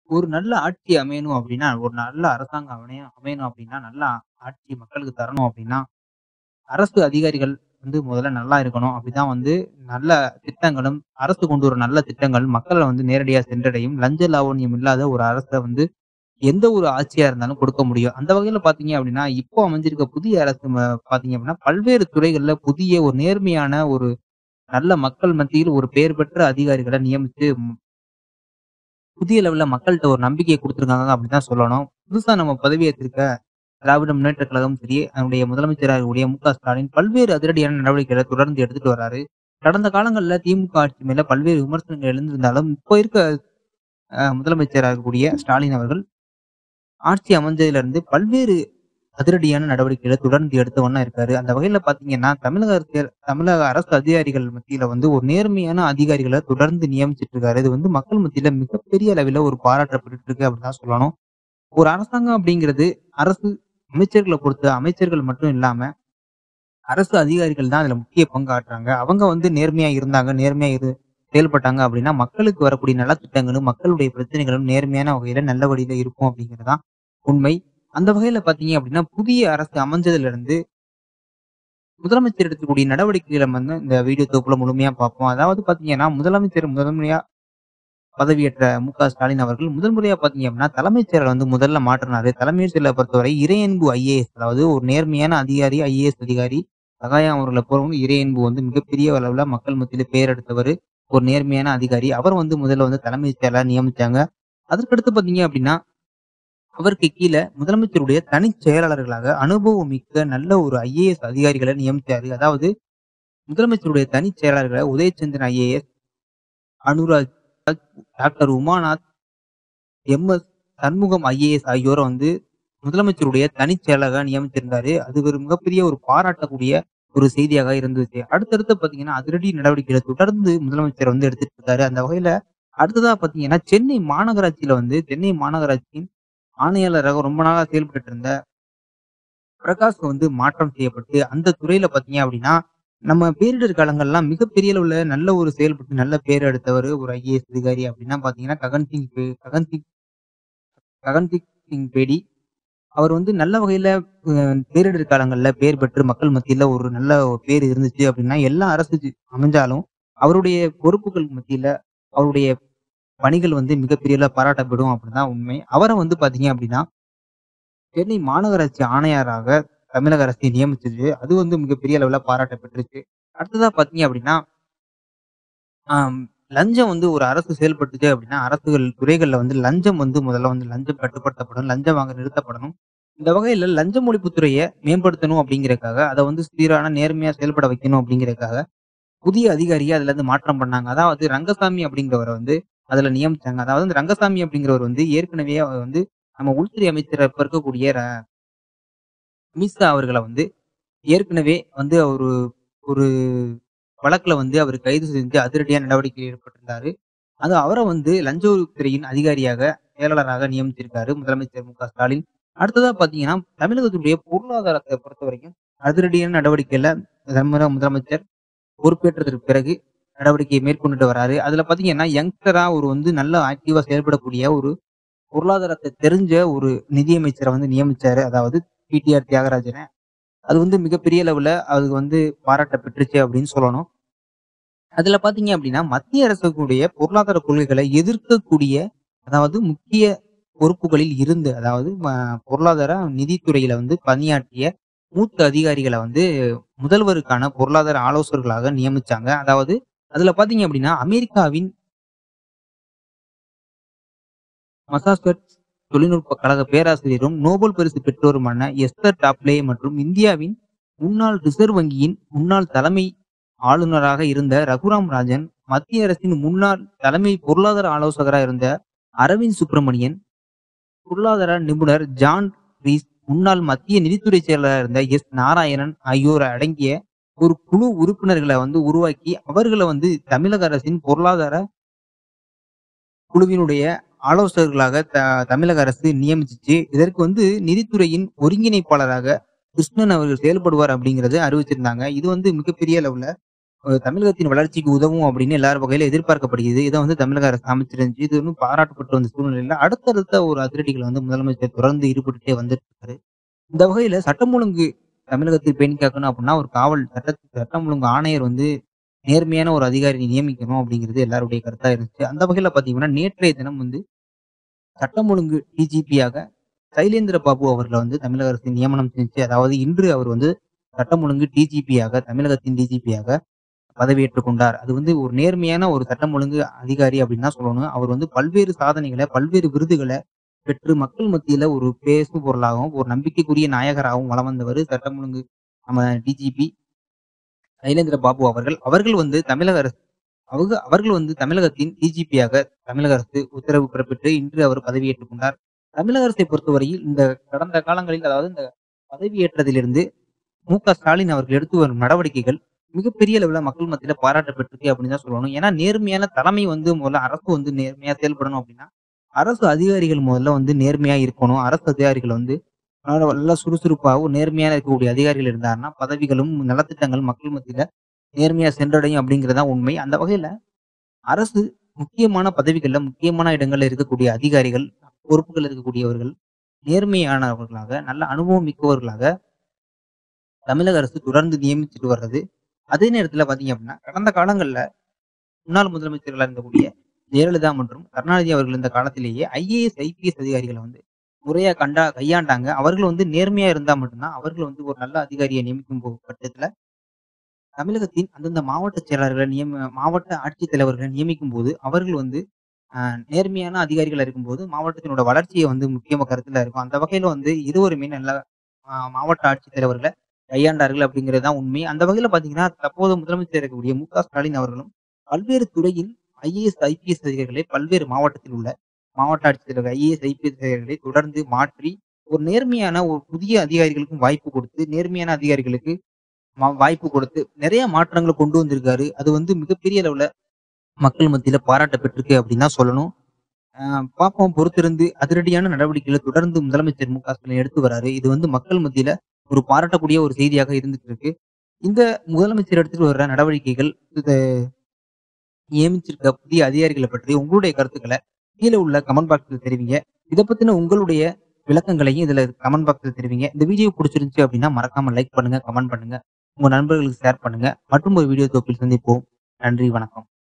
ஒரு நல்ல ஆட்சி அமையணும் அப்படின்னா, ஒரு நல்ல அரசாங்கம் அமையணும் அமையணும் அப்படின்னா, நல்ல ஆட்சி மக்களுக்கு தரணும் அப்படின்னா, அரசு அதிகாரிகள் வந்து முதல்ல நல்லா இருக்கணும். அப்படிதான் வந்து நல்ல திட்டங்களும், அரசு கொண்டு வரும் நல்ல திட்டங்கள் மக்கள வந்து நேரடியா சென்றடையும். லஞ்ச லாவண்யம் இல்லாத ஒரு அரச வந்து எந்த ஒரு ஆட்சியா இருந்தாலும் கொடுக்க முடியும். அந்த வகையில பார்த்தீங்க அப்படின்னா, இப்போ அமைஞ்சிருக்க புதிய அரசு ம பார்த்தீங்க அப்படின்னா, பல்வேறு துறைகள்ல புதிய ஒரு நேர்மையான ஒரு நல்ல மக்கள் மத்தியில் ஒரு பெயர் பெற்ற அதிகாரிகள நியமிச்சு ம் புதிய லெவல்ல மக்கள்ட்ட ஒரு நம்பிக்கைய குடுத்துருக்காங்க அப்படிதான் சொல்லணும். புதுசா நம்ம பதவியேற்றிருக்க திராவிட முன்னேற்றக் கழகம் சரி, அதனுடைய முதலமைச்சரா இருக்கக்கூடிய மு.க. ஸ்டாலின் பல்வேறு அதிரடியான நடவடிக்கைகள தொடர்ந்து எடுத்துட்டு வராரு. கடந்த காலங்கள்ல திமுக ஆட்சி மேல பல்வேறு விமர்சனங்கள் எழுந்திருந்தாலும், இப்போ இருக்க அ முதலமைச்சரா இருக்கக்கூடிய ஸ்டாலின் அவர்கள் ஆட்சி அமைஞ்சதிலிருந்து பல்வேறு அதிரடியான நடவடிக்கைகள தொடர்ந்து எடுத்த வண்ணம் இருக்காரு. அந்த வகையில பார்த்தீங்கன்னா, தமிழக அரசியல் தமிழக அரசு அதிகாரிகள் மத்தியில வந்து ஒரு நேர்மையான அதிகாரிகள தொடர்ந்து நியமிச்சுட்டு இருக்காரு. இது வந்து மக்கள் மத்தியில மிகப்பெரிய அளவில ஒரு பாராட்டப்பட்டுட்டு இருக்கு அப்படின்னு தான் சொல்லணும். ஒரு அரசாங்கம் அப்படிங்கிறது அரசு அமைச்சர்கள பொறுத்து அமைச்சர்கள் மட்டும் இல்லாம, அரசு அதிகாரிகள் தான் அதுல முக்கிய பங்கு ஆற்றுறாங்க. அவங்க வந்து நேர்மையா இருந்தாங்க, நேர்மையா இரு செயல்பட்டாங்க அப்படின்னா, மக்களுக்கு வரக்கூடிய நலத்திட்டங்களும், மக்களுடைய பிரச்சனைகளும் நேர்மையான வகையில நல்ல வழியில இருக்கும் அப்படிங்கிறது தான் உண்மை. அந்த வகையில பார்த்தீங்க அப்படின்னா, புதிய அரசு அமைஞ்சதிலிருந்து முதலமைச்சர் எடுக்கக்கூடிய நடவடிக்கைகள வந்து இந்த வீடியோ தொகுப்புல முழுமையா பார்ப்போம். அதாவது பார்த்தீங்கன்னா, முதலமைச்சர் முதன்முறையா பதவியேற்ற மு.க. ஸ்டாலின் அவர்கள் முதல் முறையா பார்த்தீங்க அப்படின்னா, தலைமைச் செயலர வந்து முதல்ல மாற்றுனாரு. தலைமைச் செயலர பொறுத்தவரை இறையன்பு ஐஏஎஸ் அதாவது ஒரு நேர்மையான அதிகாரி, ஐஏஎஸ் அதிகாரி சகாயம் அவர்கள போலவும் இறையன்பு வந்து மிகப்பெரிய அளவுல மக்கள் மத்தியில பெயர் எடுத்தவரு. ஒரு நேர்மையான அதிகாரி. அவர் வந்து முதல்ல வந்து தலைமைச் செயலரா நியமிச்சாங்க. அதற்கடுத்து பார்த்தீங்க அப்படின்னா, அவருக்கு கீழ முதலமைச்சருடைய தனிச் செயலாளர்களாக அனுபவம் மிக்க நல்ல ஒரு ஐஏஎஸ் அதிகாரிகள நியமிச்சாரு. அதாவது முதலமைச்சருடைய தனிச் செயலாளர்கள Udhayachandran IAS, Anuraj, doctor Umanath, M S. Shanmugam IAS ஆகியோர வந்து முதலமைச்சருடைய தனிச் செயலரா நியமிச்சிருந்தாரு. அது ஒரு மிகப்பெரிய ஒரு பாராட்டக்கூடிய ஒரு செய்தியாக இருந்துச்சு. அடுத்தடுத்து பார்த்தீங்கன்னா, அதிரடி நடவடிக்கைகள தொடர்ந்து முதலமைச்சர் வந்து எடுத்துட்டு இருக்காரு. அந்த வகையில அடுத்ததா பார்த்தீங்கன்னா, சென்னை மாநகராட்சியில வந்து சென்னை மாநகராட்சியின் ஆணையாளராக ரொம்ப நாளா செயல்பட்டுட்டு இருந்த பிரகாஷ் வந்து மாற்றம் செய்யப்பட்டு, அந்த துறையில பார்த்தீங்க அப்படின்னா, நம்ம பேரிடர் காலங்கள்லாம் மிகப்பெரிய அளவுல நல்ல ஒரு செயல்பட்டு நல்ல பேர் எடுத்தவரு ஒரு ஐஏஎஸ் அதிகாரி அப்படின்னா பார்த்தீங்கன்னா, ககன் சிங் பே ககன் சிங் ககன்தீப் சிங் பேடி. அவர் வந்து நல்ல வகையில அ பேரிடர் காலங்கள்ல பேர் பெற்று மக்கள் மத்தியில ஒரு நல்ல பேர் இருந்துச்சு அப்படின்னா, எல்லா அரசு அமைஞ்சாலும் அவருடைய பொறுப்புகள் மத்தியில அவருடைய பணிகள் வந்து மிகப்பெரிய அளவுல பாராட்டப்படும் அப்படின்னு தான் உண்மை. அவர வந்து பார்த்தீங்க அப்படின்னா, சென்னை மாநகராட்சி ஆணையராக தமிழக அரசு நியமிச்சது. அது வந்து மிகப்பெரிய அளவுல பாராட்ட பெற்றுச்சு. அடுத்ததா பார்த்தீங்க அப்படின்னா, ஆம் லஞ்சம் வந்து ஒரு அரசு செயல்பட்டுச்சு அப்படின்னா, அரசுகள் துறைகள்ல வந்து லஞ்சம் வந்து முதல்ல வந்து லஞ்சம் கட்டுப்படுத்தப்படும். லஞ்சம் வாங்க நிறுத்தப்படணும். இந்த வகையில லஞ்ச ஒழிப்புத் துறைய மேம்படுத்தணும் அப்படிங்கிறதுக்காக, அத வந்து சீரான நேர்மையா செயல்பட வைக்கணும் அப்படிங்கிறதுக்காக, புதிய அதிகாரிய அதுல இருந்து மாற்றம் பண்ணாங்க. அதாவது ரங்கசாமி அப்படிங்கிறவர வந்து அதுல நியமிச்சாங்க. அதாவது அந்த ரங்கசாமி அப்படிங்கிறவர் வந்து ஏற்கனவே அவர் வந்து நம்ம உள்துறை அமைச்சர் இப்ப இருக்கக்கூடிய ர அமித்ஷா அவர்கள வந்து ஏற்கனவே வந்து ஒரு ஒரு வழக்குல வந்து அவர் கைது செஞ்சு அதிரடியான நடவடிக்கை ஈடுபட்டிருந்தாரு. அது அவர வந்து லஞ்ச ஒழிப்புத்துறையின் அதிகாரியாக, செயலாளராக நியமிச்சிருக்காரு முதலமைச்சர் மு.க. ஸ்டாலின். அடுத்ததா பார்த்தீங்கன்னா, தமிழகத்துடைய பொருளாதாரத்த பொறுத்தவரைக்கும் அதிரடியான நடவடிக்கையில தமிழக முதலமைச்சர் பொறுப்பேற்றதற்கு பிறகு நடவடிக்கையை மேற்கொண்டுட்டு வராரு. அதுல பார்த்தீங்கன்னா, யங்ஸ்டரா ஒரு வந்து நல்ல ஆக்டிவா செயல்படக்கூடிய ஒரு பொருளாதாரத்த தெரிஞ்ச ஒரு நிதியமைச்சர வந்து நியமிச்சாரு. அதாவது டி.டி.ஆர். தியாகராஜன. அது வந்து மிகப்பெரிய அளவுல அது வந்து பாராட்ட பெற்றுச்சு அப்படின்னு சொல்லணும். அதுல பார்த்தீங்க அப்படின்னா, மத்திய அரசுடைய பொருளாதார கொள்கைகள எதிர்க்கக்கூடிய அதாவது முக்கிய பொறுப்புகளில் இருந்து அதாவது ம பொருளாதார நிதித்துறையில வந்து பணியாற்றிய மூத்த அதிகாரிகள வந்து முதல்வருக்கான பொருளாதார ஆலோசகர்களாக நியமிச்சாங்க. அதாவது அதுல பார்த்தீங்க அப்படின்னா, அமெரிக்காவின் மசாசூசெட்ஸ் தொழில்நுட்ப கழக பேராசிரியரும், நோபல் பரிசு பெற்றோருமான எஸ்தர் டாப்லே மற்றும் இந்தியாவின் முன்னாள் ரிசர்வ் வங்கியின் முன்னாள் தலைமை ஆளுநராக இருந்த ரகுராம் ராஜன், மத்திய அரசின் முன்னாள் தலைமை பொருளாதார ஆலோசகரா இருந்த அரவிந்த் சுப்ரமணியன், பொருளாதார நிபுணர் ஜான் ரீஸ், முன்னாள் மத்திய நிதித்துறை செயலரா இருந்த எஸ். நாராயணன் ஆகியோர் அடங்கிய ஒரு குழு உறுப்பினர்கள வந்து உருவாக்கி, அவர்கள வந்து தமிழக அரசின் பொருளாதார குழுவினுடைய ஆலோசகர்களாக த தமிழக அரசு நியமிச்சுச்சு. இதற்கு வந்து நிதித்துறையின் ஒருங்கிணைப்பாளராக கிருஷ்ணன் அவர்கள் செயல்படுவார் அப்படிங்கிறத அறிவிச்சிருந்தாங்க. இது வந்து மிகப்பெரிய அளவுல அ தமிழகத்தின் வளர்ச்சிக்கு உதவும் அப்படின்னு எல்லார் வகையில எதிர்பார்க்கப்படுகிறது. இத வந்து தமிழக அரசு அமைச்சிருந்துச்சு. இது இன்னும் பாராட்டப்பட்டு வந்த சூழ்நிலையில அடுத்தடுத்த ஒரு அதிரடிகள வந்து முதலமைச்சர் தொடர்ந்து ஈடுபட்டுட்டே வந்துட்டு இருக்காரு. இந்த வகையில சட்டம் ஒழுங்கு தமிழகத்தில் பேணி காக்கணும் அப்படின்னா, ஒரு காவல் சட்ட சட்டம் ஒழுங்கு ஆணையர் வந்து நேர்மையான ஒரு அதிகாரியை நியமிக்கணும் அப்படிங்கிறது எல்லாருடைய கருத்தா இருந்துச்சு. அந்த வகையில பார்த்தீங்கன்னா, நேற்றைய தினம் வந்து சட்டம் ஒழுங்கு டிஜிபியாக சைலேந்திர பாபு அவர்கள வந்து தமிழக அரசு நியமனம் செஞ்சுச்சு. அதாவது இன்று அவர் வந்து சட்டம் ஒழுங்கு டிஜிபியாக தமிழகத்தின் டிஜிபியாக பதவியேற்றுக் கொண்டார். அது வந்து ஒரு நேர்மையான ஒரு சட்டம் ஒழுங்கு அதிகாரி அப்படின்னு தான் சொல்லணும். அவர் வந்து பல்வேறு சாதனைகள, பல்வேறு விருதுகள பெற்று மக்கள் மத்தியில ஒரு பேசும் பொருளாகவும், ஒரு நம்பிக்கைக்குரிய நாயகராகவும் வலம் வந்தவரு சட்டம் ஒழுங்கு நம்ம டிஜிபி சைலேந்திர பாபு அவர்கள். அவர்கள் வந்து தமிழக அரசு அவங்க அவர்கள் வந்து தமிழகத்தின் டிஜிபியாக தமிழக அரசு உத்தரவு பிறப்பித்து இன்று அவர் பதவியேற்றுக் கொண்டார். தமிழக அரசை பொறுத்தவரையில் இந்த கடந்த காலங்களில் அதாவது இந்த பதவியேற்றதிலிருந்து மு.க. ஸ்டாலின் அவர்கள் எடுத்து வரும் நடவடிக்கைகள் மிகப்பெரிய அளவுல மக்கள் மத்தியில பாராட்ட பெற்றிருக்கு அப்படின்னு தான் சொல்லணும். ஏன்னா நேர்மையான தலைமை வந்து முதல்ல அரசு வந்து நேர்மையா செயல்படணும் அப்படின்னா, அரசு அதிகாரிகள் முதல்ல வந்து நேர்மையா இருக்கணும். அரசு அதிகாரிகள் வந்து நல்ல நல்லா சுறுசுறுப்பாகவும், நேர்மையா இருக்கக்கூடிய அதிகாரிகள் இருந்தாருன்னா, பதவிகளும், நலத்திட்டங்கள் மக்கள் மத்தியில நேர்மையா சென்றடையும் அப்படிங்கிறது தான் உண்மை. அந்த வகையில அரசு முக்கியமான பதவிகள்ல, முக்கியமான இடங்கள்ல இருக்கக்கூடிய அதிகாரிகள், பொறுப்புகள் இருக்கக்கூடியவர்கள் நேர்மையானவர்களாக, நல்ல அனுபவம் மிக்கவர்களாக தமிழக அரசு தொடர்ந்து நியமிச்சுட்டு வர்றது. அதே நேரத்துல பார்த்தீங்க அப்படின்னா, கடந்த காலங்கள்ல முன்னாள் முதலமைச்சர்களா இருந்தக்கூடிய ஜெயலலிதா மற்றும் கருணாநிதி அவர்கள் இருந்த காலத்திலேயே ஐஏஎஸ், ஐபிஎஸ் அதிகாரிகள வந்து முறையா கண்டா கையாண்டாங்க. அவர்கள் வந்து நேர்மையா இருந்தா மட்டும் தான் அவர்கள் வந்து ஒரு நல்ல அதிகாரியை நியமிக்கும் போ பட்சத்துல தமிழகத்தின் அந்தந்த மாவட்ட செயலாளர்கள நியம மாவட்ட ஆட்சித்தலைவர்கள நியமிக்கும்போது, அவர்கள் வந்து அ நேர்மையான அதிகாரிகளா இருக்கும்போது, மாவட்டத்தினோட வளர்ச்சிய வந்து முக்கியமா கருத்துல இருக்கும். அந்த வகையில வந்து இருவருமே நல்லா அ மாவட்ட ஆட்சித்தலைவர்கள கையாண்டார்கள் அப்படிங்கிறது தான் உண்மை. அந்த வகையில பார்த்தீங்கன்னா, தற்போது முதலமைச்சர் இருக்கக்கூடிய மு.க. ஸ்டாலின் அவர்களும் பல்வேறு துறையில் ஐஏஎஸ், ஐபிஎஸ் அதிகாரிகளை பல்வேறு மாவட்டத்தில் உள்ள மாவட்ட ஆட்சித்தலைவர் ஐஏஎஸ், ஐபிஎஸ் அதிகாரிகளை தொடர்ந்து மாற்றி, ஒரு நேர்மையான ஒரு புதிய அதிகாரிகளுக்கும் வாய்ப்பு கொடுத்து, நேர்மையான அதிகாரிகளுக்கு ம வாய்ப்பு கொடுத்து, நிறைய மாற்றங்கள கொண்டு வந்திருக்காரு. அது வந்து மிகப்பெரிய அளவுல மக்கள் மத்தியில பாராட்ட பெற்றிருக்கு அப்படின்னு தான் சொல்லணும். அ பார்ப்போம் பொறுத்திருந்து அதிரடியான நடவடிக்கைகள தொடர்ந்து முதலமைச்சர் மு.க. ஸ்டாலின் எடுத்து வராரு. இது வந்து மக்கள் மத்தியில ஒரு பாராட்டக்கூடிய ஒரு செய்தியாக இருந்துட்டு இருக்கு. இந்த முதலமைச்சர் எடுத்துட்டு வர்ற நடவடிக்கைகள், இத நியமிச்சிருக்க புதிய அதிகாரிகள பற்றி உங்களுடைய கருத்துக்கள கீழ உள்ள கமெண்ட் பாக்ஸ்ல தெரிவிங்க. இத பத்தின உங்களுடைய விளக்கங்களையும் இதுல கமெண்ட் பாக்ஸ்ல தெரிவிங்க. இந்த வீடியோ புடிச்சிருந்துச்சு அப்படின்னா மறக்காம லைக் பண்ணுங்க, கமெண்ட் பண்ணுங்க. உங்க நண்பர்களுக்கு ஷேர் பண்ணுங்க. மற்றும் ஒரு வீடியோ தொகுப்பில் சந்திப்போம். நன்றி, வணக்கம்.